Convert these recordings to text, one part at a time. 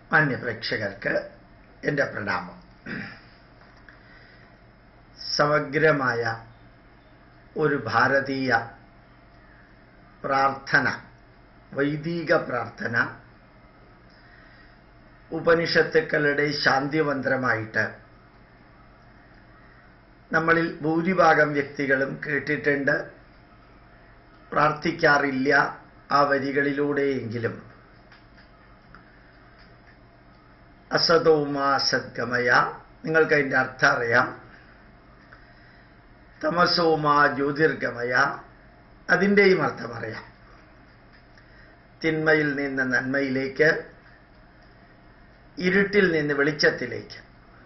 മാന്യ പ്രേക്ഷകർക്ക് എൻ്റെ പ്രണാമം സമഗ്രമായ ഒരു ഭാരതീയ പ്രാർത്ഥന വൈദിക പ്രാർത്ഥന ഉപനിഷത്തുക്കളുടെ ശാന്തിമന്ത്രമായിട്ട് നമ്മളിൽ ഭൂരിഭാഗം വ്യക്തികളും കേട്ടിട്ടുണ്ട് പ്രാർത്ഥിക്കാറില്ല ആ വരികളിലൂടെയെങ്കിലും അസതോമാ സദ്ഗമയ നിങ്ങൾക്ക് അതിൻ്റെ അർത്ഥം അറിയാം തമസോമാ ജ്യോതിർഗമയ അതിൻ്റെയും അർത്ഥം അറിയാം തിന്മയിൽ നിന്ന് നന്മയിലേക്ക് ഇരുട്ടിൽ നിന്ന് വെളിച്ചത്തിലേക്ക്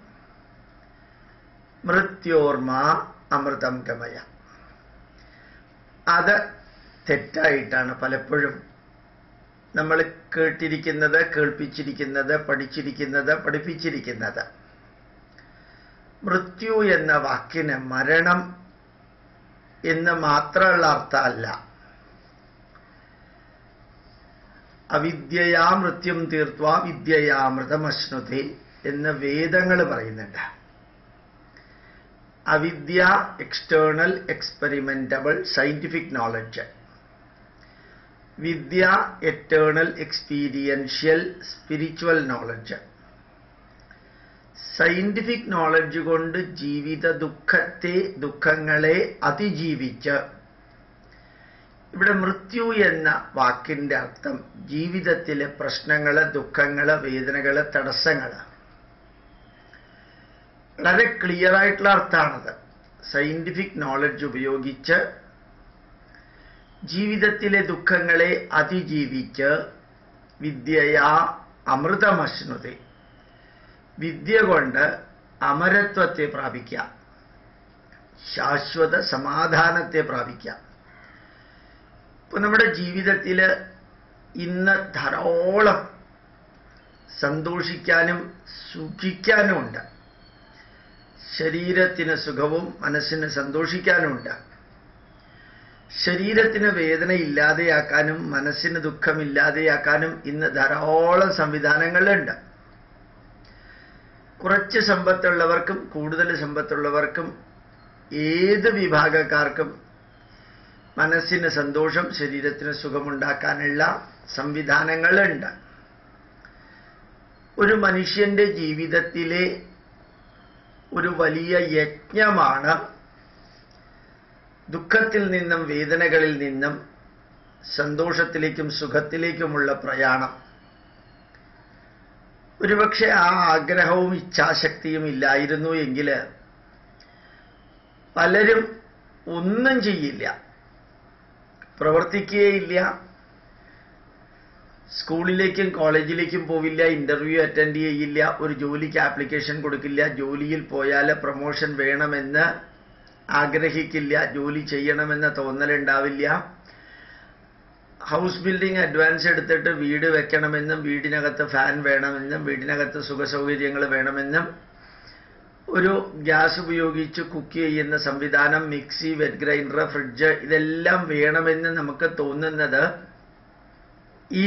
മൃത്യോർമ അമൃതം ഗമയ അത് തെറ്റായിട്ടാണ് പലപ്പോഴും നമ്മൾ കേട്ടിരിക്കുന്നത് കേൾപ്പിച്ചിരിക്കുന്നത് പഠിച്ചിരിക്കുന്നത് പഠിപ്പിച്ചിരിക്കുന്നത് മൃത്യു എന്ന വാക്കിന് മരണം എന്ന് മാത്രമുള്ള അർത്ഥമല്ല അവിദ്യയാ മൃത്യും തീർത്വ വിദ്യയാമൃതമശ്നുതി എന്ന് വേദങ്ങൾ പറയുന്നുണ്ട് അവിദ്യ എക്സ്റ്റേണൽ എക്സ്പെരിമെന്റബിൾ സയന്റിഫിക് നോളജ് വിദ്യ eternal experiential spiritual knowledge scientific knowledge കൊണ്ട് ജീവിത ദുഃഖത്തെ ദുഃഖങ്ങളെ അതിജീവിച്ച് ഇവിടെ മൃത്യു എന്ന വാക്കിന്റെ അർത്ഥം ജീവിതത്തിലെ പ്രശ്നങ്ങള് ദുഃഖങ്ങള് വേദനകള് തടസ്സങ്ങള് വളരെ ക്ലിയർ ആയിട്ടുള്ള അർത്ഥമാണത് സയന്റിഫിക് നോളജ് ഉപയോഗിച്ച് ജീവിതത്തിലെ ദുഃഖങ്ങളെ അതിജീവിച്ച് വിദ്യയാ അമൃതമശ്നുതി വിദ്യ കൊണ്ട് അമരത്വത്തെ പ്രാപിക്കാം ശാശ്വത സമാധാനത്തെ പ്രാപിക്കാം ഇപ്പൊ നമ്മുടെ ജീവിതത്തിൽ ഇന്ന് ധാരാളം സന്തോഷിക്കാനും സുഖിക്കാനും ഉണ്ട് ശരീരത്തിന് സുഖവും മനസ്സിന് സന്തോഷിക്കാനുമുണ്ട് ശരീരത്തിന് വേദന ഇല്ലാതെയാക്കാനും മനസ്സിന് ദുഃഖമില്ലാതെയാക്കാനും ഇന്ന് ധാരാളം സംവിധാനങ്ങളുണ്ട് കുറച്ച് സമ്പത്തുള്ളവർക്കും കൂടുതൽ സമ്പത്തുള്ളവർക്കും ഏത് വിഭാഗക്കാർക്കും മനസ്സിന് സന്തോഷം ശരീരത്തിന് സുഖമുണ്ടാക്കാനുള്ള സംവിധാനങ്ങളുണ്ട് ഒരു മനുഷ്യന്റെ ജീവിതത്തിലെ ഒരു വലിയ യജ്ഞമാണ് ദുഃഖത്തിൽ നിന്നും വേദനകളിൽ നിന്നും സന്തോഷത്തിലേക്കും സുഖത്തിലേക്കുമുള്ള പ്രയാണം ഒരുപക്ഷെ ആ ആഗ്രഹവും ഇച്ഛാശക്തിയും ഇല്ലായിരുന്നു എങ്കിൽ പലരും ഒന്നും ചെയ്യില്ല പ്രവർത്തിക്കുകയില്ല സ്കൂളിലേക്കും കോളേജിലേക്കും പോവില്ല ഇന്റർവ്യൂ അറ്റൻഡ് ചെയ്യില്ല ഒരു ജോലിക്ക് ആപ്ലിക്കേഷൻ കൊടുക്കില്ല ജോലിയിൽ പോയാൽ പ്രൊമോഷൻ വേണമെന്ന് ആഗ്രഹിക്കില്ല ജോലി ചെയ്യണമെന്ന തോന്നലുണ്ടാവില്ല ഹൗസ് ബിൽഡിംഗ് അഡ്വാൻസ് എടുത്തിട്ട് വീട് വെക്കണമെന്നും വീടിനകത്ത് ഫാൻ വേണമെന്നും വീടിനകത്ത് സുഖസൗകര്യങ്ങൾ വേണമെന്നും ഒരു ഗ്യാസ് ഉപയോഗിച്ച് കുക്ക് ചെയ്യുന്ന സംവിധാനം മിക്സി വെറ്റ് ഗ്രൈൻഡർ ഫ്രിഡ്ജ് ഇതെല്ലാം വേണമെന്ന് നമുക്ക് തോന്നുന്നത് ഈ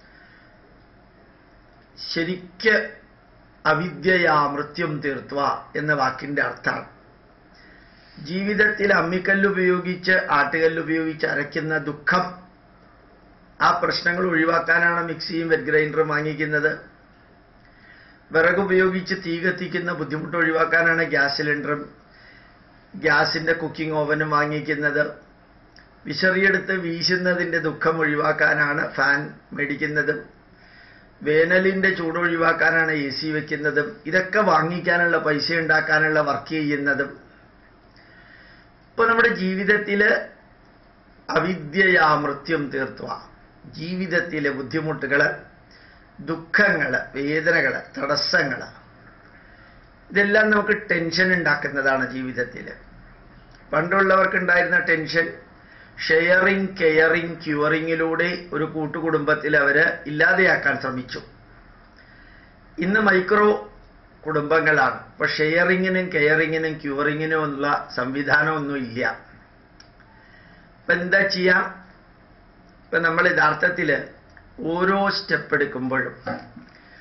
ശരിക്ക് അവിദ്യയാ മൃത്യും തീർത്തുക എന്ന വാക്കിന്റെ അർത്ഥമാണ് ജീവിതത്തിൽ അമ്മിക്കല്ലുപയോഗിച്ച് ആട്ടുകല്ലുപയോഗിച്ച് അരയ്ക്കുന്ന ദുഃഖം ആ പ്രശ്നങ്ങൾ ഒഴിവാക്കാനാണ് മിക്സിയും വെറ്റ് ഗ്രൈൻഡറും വാങ്ങിക്കുന്നത് വിറകുപയോഗിച്ച് തീ കത്തിക്കുന്ന ബുദ്ധിമുട്ട് ഒഴിവാക്കാനാണ് ഗ്യാസ് സിലിണ്ടറും ഗ്യാസിന്റെ കുക്കിംഗ് ഓവനും വാങ്ങിക്കുന്നത് വിശറിയെടുത്ത് വീശുന്നതിന്റെ ദുഃഖം ഒഴിവാക്കാനാണ് ഫാൻ മേടിക്കുന്നതും വേനലിന്റെ ചൂട് ഒഴിവാക്കാനാണ് എ സി വെക്കുന്നതും ഇതൊക്കെ വാങ്ങിക്കാനുള്ള പൈസ ഉണ്ടാക്കാനുള്ള വർക്ക് ചെയ്യുന്നതും ഇപ്പൊ നമ്മുടെ ജീവിതത്തില് അവിദ്യയാ മൃത്യം തീർത്തുക ജീവിതത്തിലെ ബുദ്ധിമുട്ടുകള് ദുഃഖങ്ങള് വേദനകള് തടസ്സങ്ങള് ഇതെല്ലാം നമുക്ക് ടെൻഷൻ ഉണ്ടാക്കുന്നതാണ് ജീവിതത്തിൽ പണ്ടുള്ളവർക്ക് ഉണ്ടായിരുന്ന ടെൻഷൻ ഷെയറിങ് കെയറിങ് ക്യൂറിങ്ങിലൂടെ ഒരു കൂട്ടുകുടുംബത്തിൽ അവര് ഇല്ലാതെയാക്കാൻ ശ്രമിച്ചു ഇന്ന് മൈക്രോ കുടുംബങ്ങളാണ് ഇപ്പൊ ഷെയറിങ്ങിനും കെയറിങ്ങിനും ക്യൂറിങ്ങിനും ഉള്ള സംവിധാനമൊന്നും ഇല്ല ഇപ്പൊ എന്താ ചെയ്യാം ഇപ്പൊ നമ്മൾ യഥാർത്ഥത്തിൽ ഓരോ സ്റ്റെപ്പ് എടുക്കുമ്പോഴും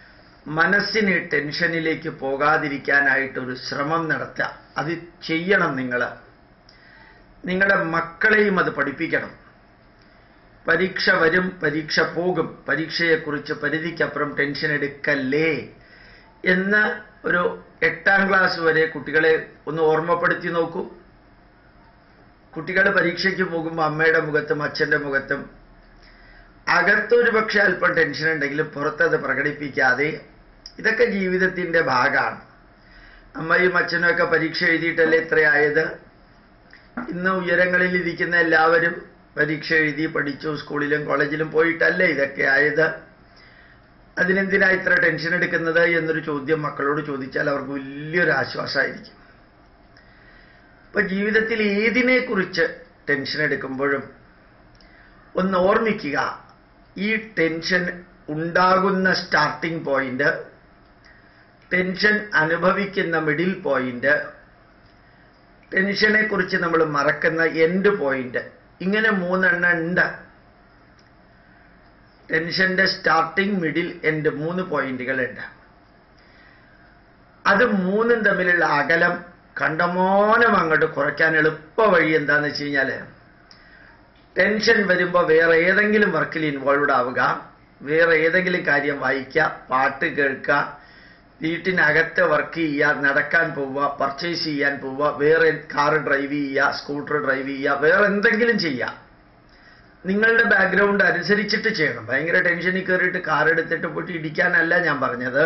മനസ്സിന് ടെൻഷനിലേക്ക് പോകാതിരിക്കാനായിട്ടൊരു ശ്രമം നടത്തുക അത് ചെയ്യണം നിങ്ങൾ നിങ്ങളുടെ മക്കളെയും അത് പഠിപ്പിക്കണം പരീക്ഷ വരും പരീക്ഷ പോകും പരീക്ഷയെക്കുറിച്ച് പരിധിക്കപ്പുറം ടെൻഷൻ എടുക്കല്ലേ എന്ന് ഒരു എട്ടാം ക്ലാസ് വരെ കുട്ടികളെ ഒന്ന് ഓർമ്മപ്പെടുത്തി നോക്കൂ കുട്ടികൾ പരീക്ഷയ്ക്ക് പോകുമ്പോൾ അമ്മയുടെ മുഖത്തും അച്ഛൻ്റെ മുഖത്തും അകത്തൊരു പക്ഷെ അല്പം ടെൻഷൻ ഉണ്ടെങ്കിലും പുറത്തത് പ്രകടിപ്പിക്കാതെ ഇതൊക്കെ ജീവിതത്തിൻ്റെ ഭാഗമാണ് അമ്മയും അച്ഛനും ഒക്കെ പരീക്ഷ എഴുതിയിട്ടല്ലേ ഇത്രയായത് ഇന്ന് ഉയരങ്ങളിൽ ഇരിക്കുന്ന എല്ലാവരും പരീക്ഷ എഴുതി പഠിച്ചു സ്കൂളിലും കോളേജിലും പോയിട്ടല്ലേ ഇതൊക്കെ ആയത് അതിനെന്തിനാ ഇത്ര ടെൻഷൻ എടുക്കുന്നത് എന്നൊരു ചോദ്യം മക്കളോട് ചോദിച്ചാൽ അവർക്ക് വലിയൊരു ആശ്വാസമായിരിക്കും ഇപ്പൊ ജീവിതത്തിൽ ഏതിനെക്കുറിച്ച് ടെൻഷൻ എടുക്കുമ്പോഴും ഒന്ന് ഓർമ്മിക്കുക ഈ ടെൻഷൻ ഉണ്ടാകുന്ന സ്റ്റാർട്ടിംഗ് പോയിന്റ് ടെൻഷൻ അനുഭവിക്കുന്ന മിഡിൽ പോയിന്റ് ടെൻഷനെ കുറിച്ച് നമ്മൾ മറക്കുന്ന എൻഡ് പോയിന്റ് ഇങ്ങനെ മൂന്നെണ്ണം ഉണ്ട് ടെൻഷന്റെ സ്റ്റാർട്ടിംഗ് മിഡിൽ എൻഡ് മൂന്ന് പോയിന്റുകളുണ്ട് അത് മൂന്നും തമ്മിലുള്ള അകലം കണ്ടമാനം അങ്ങോട്ട് കുറയ്ക്കാൻ എളുപ്പ വഴി എന്താന്ന് വെച്ച് കഴിഞ്ഞാൽ ടെൻഷൻ വരുമ്പോൾ വേറെ ഏതെങ്കിലും വർക്കിൽ ഇൻവോൾവ്ഡ് ആവുക വേറെ ഏതെങ്കിലും കാര്യം വായിക്കുക പാട്ട് കേൾക്കുക വീട്ടിനകത്ത് വർക്ക് ചെയ്യുക നടക്കാൻ പോവുക പർച്ചേസ് ചെയ്യാൻ പോവുക വേറെ കാർ ഡ്രൈവ് ചെയ്യുക സ്കൂട്ടർ ഡ്രൈവ് ചെയ്യുക വേറെ എന്തെങ്കിലും ചെയ്യുക നിങ്ങളുടെ ബാക്ക്ഗ്രൗണ്ട് അനുസരിച്ചിട്ട് ചെയ്യണം ഭയങ്കര ടെൻഷനിൽ കയറിയിട്ട് കാർ എടുത്തിട്ട് പോയിട്ട് ഇടിക്കാനല്ല ഞാൻ പറഞ്ഞത്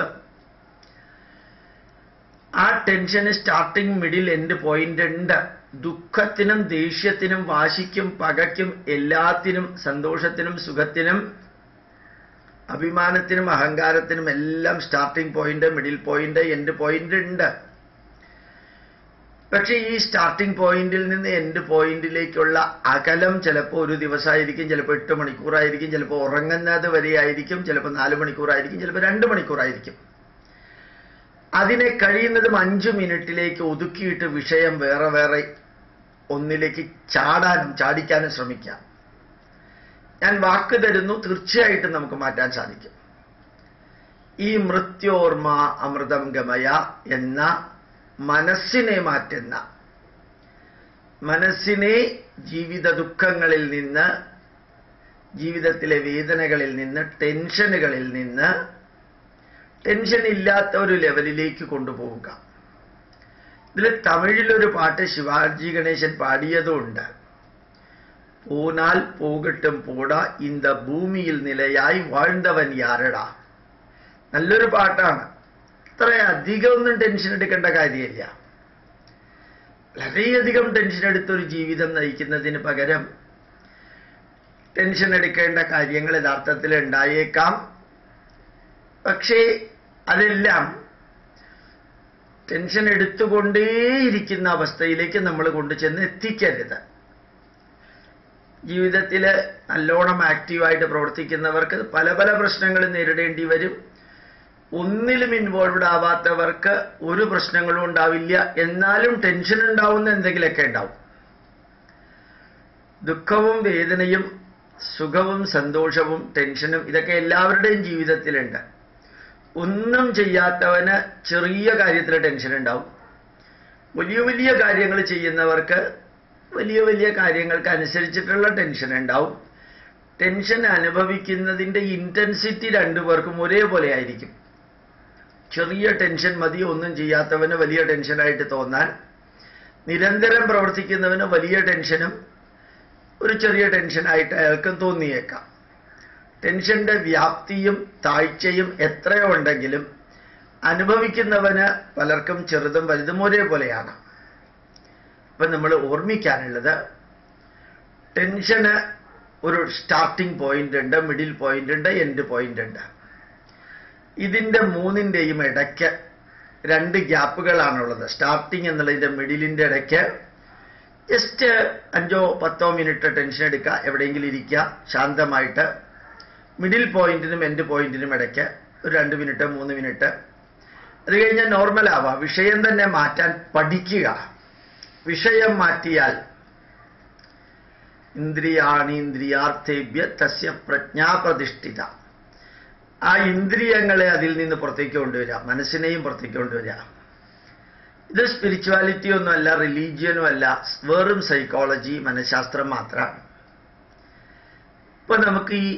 ആ ടെൻഷന് സ്റ്റാർട്ടിങ് മിഡിൽ എൻഡ് പോയിന്റ് ഉണ്ട് ദുഃഖത്തിനും ദേഷ്യത്തിനും വാശിക്കും പകയ്ക്കും എല്ലാത്തിനും സന്തോഷത്തിനും സുഖത്തിനും അഭിമാനത്തിനും അഹങ്കാരത്തിനും എല്ലാം starting point middle point end point ഉണ്ട് പക്ഷേ ഈ സ്റ്റാർട്ടിംഗ് പോയിന്റിൽ നിന്ന് എൻഡ് പോയിന്റിലേക്കുള്ള അകലം ചിലപ്പോൾ ഒരു ദിവസമായിരിക്കും ചിലപ്പോൾ എട്ട് മണിക്കൂറായിരിക്കും ചിലപ്പോൾ ഉറങ്ങുന്നത് വരെ ആയിരിക്കും ചിലപ്പോൾ നാല് മണിക്കൂറായിരിക്കും ചിലപ്പോൾ രണ്ട് മണിക്കൂറായിരിക്കും അതിനെ കഴിയുന്നതും അഞ്ചു മിനിറ്റിലേക്ക് ഒതുക്കിയിട്ട് വിഷയം വേറെ വേറെ ഒന്നിലേക്ക് ചാടാനും ചാടിക്കാനും ശ്രമിക്കാം ഞാൻ വാക്ക് തരുന്നു തീർച്ചയായിട്ടും നമുക്ക് മാറ്റാൻ സാധിക്കും ഈ മൃത്യോർമ അമൃതം ഗമയ എന്ന മനസ്സിനെ മാറ്റുന്ന മനസ്സിനെ ജീവിത ദുഃഖങ്ങളിൽ നിന്ന് ജീവിതത്തിലെ വേദനകളിൽ നിന്ന് ടെൻഷനുകളിൽ നിന്ന് ടെൻഷൻ ഇല്ലാത്ത ഒരു ലെവലിലേക്ക് കൊണ്ടുപോവുക ഇതിൽ തമിഴിലൊരു പാട്ട് ശിവാജി ഗണേശൻ പാടിയതുണ്ട് പോനാൽ പോകട്ടും പോടാ ഇന്ത ഭൂമിയിൽ നിലയായി വാഴ്ന്നവൻ യാരടാ നല്ലൊരു പാട്ടാണ് ഇത്ര അധികം ഒന്നും ടെൻഷൻ എടുക്കേണ്ട കാര്യമില്ല വളരെയധികം ടെൻഷൻ എടുത്തൊരു ജീവിതം നയിക്കുന്നതിന് പകരം ടെൻഷൻ എടുക്കേണ്ട കാര്യങ്ങൾ യഥാർത്ഥത്തിൽ ഉണ്ടായേക്കാം പക്ഷേ അതെല്ലാം ടെൻഷൻ എടുത്തുകൊണ്ടേയിരിക്കുന്ന അവസ്ഥയിലേക്ക് നമ്മൾ കൊണ്ടുചെന്ന് എത്തിക്കരുത് ജീവിതത്തിൽ നല്ലോണം ആക്റ്റീവായിട്ട് പ്രവർത്തിക്കുന്നവർക്ക് പല പല പ്രശ്നങ്ങൾ നേരിടേണ്ടി വരും ഒന്നിലും ഇൻവോൾവ്ഡ് ആവാത്തവർക്ക് ഒരു പ്രശ്നങ്ങളും ഉണ്ടാവില്ല എന്നാലും ടെൻഷൻ ഉണ്ടാവുന്ന എന്തെങ്കിലുമൊക്കെ ഉണ്ടാവും ദുഃഖവും വേദനയും സുഖവും സന്തോഷവും ടെൻഷനും ഇതൊക്കെ എല്ലാവരുടെയും ജീവിതത്തിലുണ്ട് ഒന്നും ചെയ്യാത്തവന് ചെറിയ കാര്യത്തിൽ ടെൻഷൻ ഉണ്ടാവും വലിയ വലിയ കാര്യങ്ങൾ ചെയ്യുന്നവർക്ക് വലിയ വലിയ കാര്യങ്ങൾക്ക് അനുസരിച്ചിട്ടുള്ള ടെൻഷൻ ഉണ്ടാവും ടെൻഷൻ അനുഭവിക്കുന്നതിൻ്റെ ഇൻറ്റൻസിറ്റി രണ്ടുപേർക്കും ഒരേപോലെ ആയിരിക്കും ചെറിയ ടെൻഷൻ മതി ഒന്നും ചെയ്യാത്തവന് വലിയ ടെൻഷനായിട്ട് തോന്നാൻ നിരന്തരം പ്രവർത്തിക്കുന്നവന് വലിയ ടെൻഷനും ഒരു ചെറിയ ടെൻഷനായിട്ട് അയാൾക്കും തോന്നിയേക്കാം ടെൻഷന്റെ വ്യാപ്തിയും താഴ്ചയും എത്രയോ ഉണ്ടെങ്കിലും അനുഭവിക്കുന്നവന് പലർക്കും ചെറുതും വലുതും ഒരേപോലെയാണ് അപ്പം നമ്മൾ ഓർമ്മിക്കാനുള്ളത് ടെൻഷന് ഒരു സ്റ്റാർട്ടിംഗ് പോയിന്റ് ഉണ്ട് മിഡിൽ പോയിന്റ് ഉണ്ട് എൻഡ് പോയിന്റ് ഉണ്ട് ഇതിൻ്റെ മൂന്നിൻ്റെയും ഇടയ്ക്ക് രണ്ട് ഗ്യാപ്പുകളാണുള്ളത് സ്റ്റാർട്ടിങ് എന്നുള്ളതിൻ്റെ മിഡിലിൻ്റെ ഇടയ്ക്ക് ജസ്റ്റ് അഞ്ചോ പത്തോ മിനിറ്റ് ടെൻഷൻ എടുക്കുക എവിടെയെങ്കിലും ഇരിക്കുക ശാന്തമായിട്ട് മിഡിൽ പോയിന്റിനും എൻഡ് പോയിന്റിനും ഇടയ്ക്ക് ഒരു രണ്ട് മിനിറ്റ് മൂന്ന് മിനിറ്റ് അത് കഴിഞ്ഞാൽ നോർമൽ ആവാം വിഷയം തന്നെ മാറ്റാൻ പഠിക്കുക വിഷയം മാറ്റിയാൽ ഇന്ദ്രിയാണീന്ദ്രിയാർത്ഥേഭ്യ തസ്യ പ്രജ്ഞാപ്രതിഷ്ഠിത ആ ഇന്ദ്രിയങ്ങളെ അതിൽ നിന്ന് പുറത്തേക്ക് കൊണ്ടുവരിക മനസ്സിനെയും പുറത്തേക്ക് കൊണ്ടുവരിക ഇത് സ്പിരിച്വാലിറ്റി ഒന്നുമല്ല റിലീജിയനും അല്ല വെറും സൈക്കോളജി മനഃശാസ്ത്രം മാത്രമാണ് ഇപ്പൊ നമുക്ക് ഈ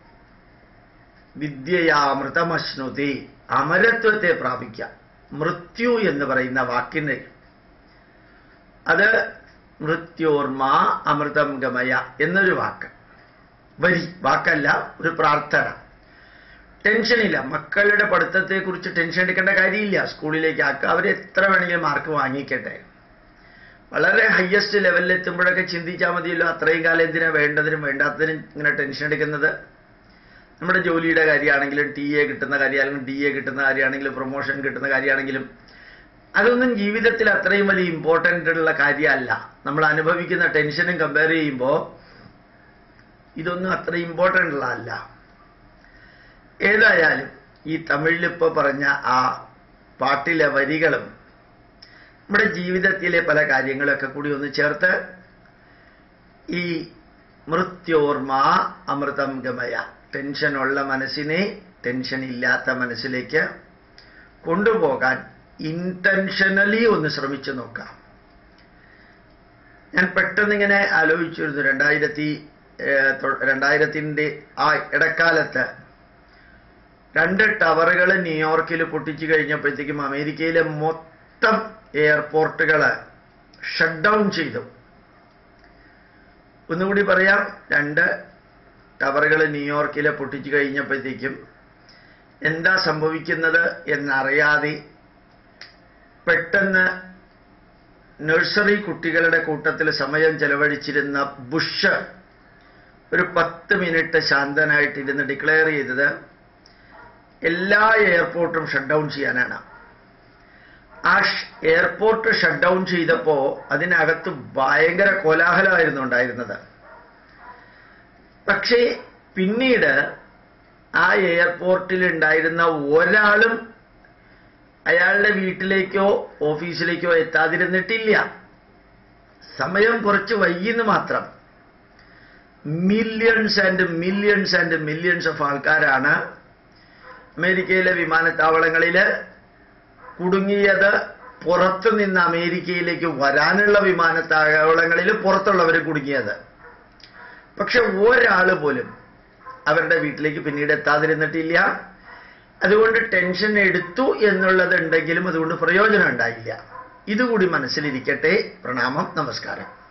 വിദ്യയാമൃതമശ്നുതി അമരത്വത്തെ പ്രാപിക്കാം മൃത്യു എന്ന് പറയുന്ന വാക്കിന് അത് മൃത്യോർമ അമൃതം ഗമയ എന്നൊരു വാക്ക് വരി വാക്കല്ല ഒരു പ്രാർത്ഥന ടെൻഷനില്ല മക്കളുടെ പഠിത്തത്തെക്കുറിച്ച് ടെൻഷൻ എടുക്കേണ്ട കാര്യമില്ല സ്കൂളിലേക്ക് ആക്കുക അവർ എത്ര വേണമെങ്കിലും മാർക്ക് വാങ്ങിക്കട്ടെ വളരെ ഹയസ്റ്റ് ലെവലിൽ എത്തുമ്പോഴൊക്കെ ചിന്തിച്ചാൽ മതിയല്ലോ അത്രയും കാലം എന്തിനാ വേണ്ടതിനും വേണ്ടാത്തതിനും ഇങ്ങനെ ടെൻഷൻ എടുക്കുന്നത് നമ്മുടെ ജോലിയുടെ കാര്യമാണെങ്കിലും ടി എ കിട്ടുന്ന കാര്യമാണെങ്കിലും ഡി എ കിട്ടുന്ന കാര്യമാണെങ്കിലും പ്രൊമോഷൻ കിട്ടുന്ന കാര്യമാണെങ്കിലും അതൊന്നും ജീവിതത്തിൽ അത്രയും വലിയ ഇമ്പോർട്ടൻ്റ് ഉള്ള കാര്യമല്ല നമ്മൾ അനുഭവിക്കുന്ന ടെൻഷനും കമ്പയർ ചെയ്യുമ്പോൾ ഇതൊന്നും അത്ര ഇമ്പോർട്ടൻ്റ് ഉള്ളതല്ല ഏതായാലും ഈ തമിഴിൽ ഇപ്പോൾ പറഞ്ഞ ആ പാട്ടിലെ വരികളും നമ്മുടെ ജീവിതത്തിലെ പല കാര്യങ്ങളൊക്കെ കൂടി ഒന്ന് ചേർത്ത് ഈ മൃത്യോർമ അമൃതം ഗമയ ടെൻഷനുള്ള മനസ്സിനെ ടെൻഷൻ ഇല്ലാത്ത മനസ്സിലേക്ക് കൊണ്ടുപോകാൻ ഇന്റൻഷനലി ഒന്ന് ശ്രമിച്ചു നോക്കാം ഞാൻ പെട്ടെന്ന് ഇങ്ങനെ ആലോചിച്ചിരുന്നു രണ്ടായിരത്തി രണ്ടായിരത്തിൻ്റെ ആ ഇടക്കാലത്ത് രണ്ട് ടവറുകൾ ന്യൂയോർക്കിൽ പൊട്ടിച്ചു കഴിഞ്ഞപ്പോഴത്തേക്കും അമേരിക്കയിലെ മൊത്തം എയർപോർട്ടുകൾ ഷട്ട് ഡൗൺ ചെയ്തു ഒന്നുകൂടി പറയാം രണ്ട് ടവറുകൾ ന്യൂയോർക്കിൽ പൊട്ടിച്ചു കഴിഞ്ഞപ്പോഴത്തേക്കും എന്താ സംഭവിക്കുന്നത് എന്നറിയാതെ പെട്ടെന്ന് നഴ്സറി കുട്ടികളുടെ കൂട്ടത്തിൽ സമയം ചെലവഴിച്ചിരുന്ന ബുഷ് ഒരു പത്ത് മിനിറ്റ് ശാന്തനായിട്ടിരുന്ന് ഡിക്ലെയർ ചെയ്തത് എല്ലാ എയർപോർട്ടും ഷട്ട് ഡൗൺ ചെയ്യാനാണ് ആ എയർപോർട്ട് ഷട്ട് ഡൗൺ ചെയ്തപ്പോൾ അതിനകത്ത് ഭയങ്കര കോലാഹലമായിരുന്നു ഉണ്ടായിരുന്നത് പക്ഷേ പിന്നീട് ആ എയർപോർട്ടിൽ ഉണ്ടായിരുന്ന ഒരാളും അയാളുടെ വീട്ടിലേക്കോ ഓഫീസിലേക്കോ എത്താതിരുന്നിട്ടില്ല സമയം കുറച്ച് വൈകിന്ന് മാത്രം millions and millions and millions of ആൾക്കാരാണ് അമേരിക്കയിലെ വിമാനത്താവളങ്ങളിൽ കുടുങ്ങിയത് പുറത്തു നിന്ന് അമേരിക്കയിലേക്ക് വരാനുള്ള വിമാനത്താവളങ്ങളിൽ പുറത്തുള്ളവർ കുടുങ്ങിയത് പക്ഷെ ഒരാൾ പോലും അവരുടെ വീട്ടിലേക്ക് പിന്നീട് എത്താതിരുന്നിട്ടില്ല അതുകൊണ്ട് ടെൻഷൻ എടുത്തു എന്നുള്ളത് ഉണ്ടെങ്കിലും അതുകൊണ്ട് പ്രയോജനം ഉണ്ടായില്ല ഇതുകൂടി മനസ്സിലിരിക്കട്ടെ പ്രണാമം നമസ്കാരം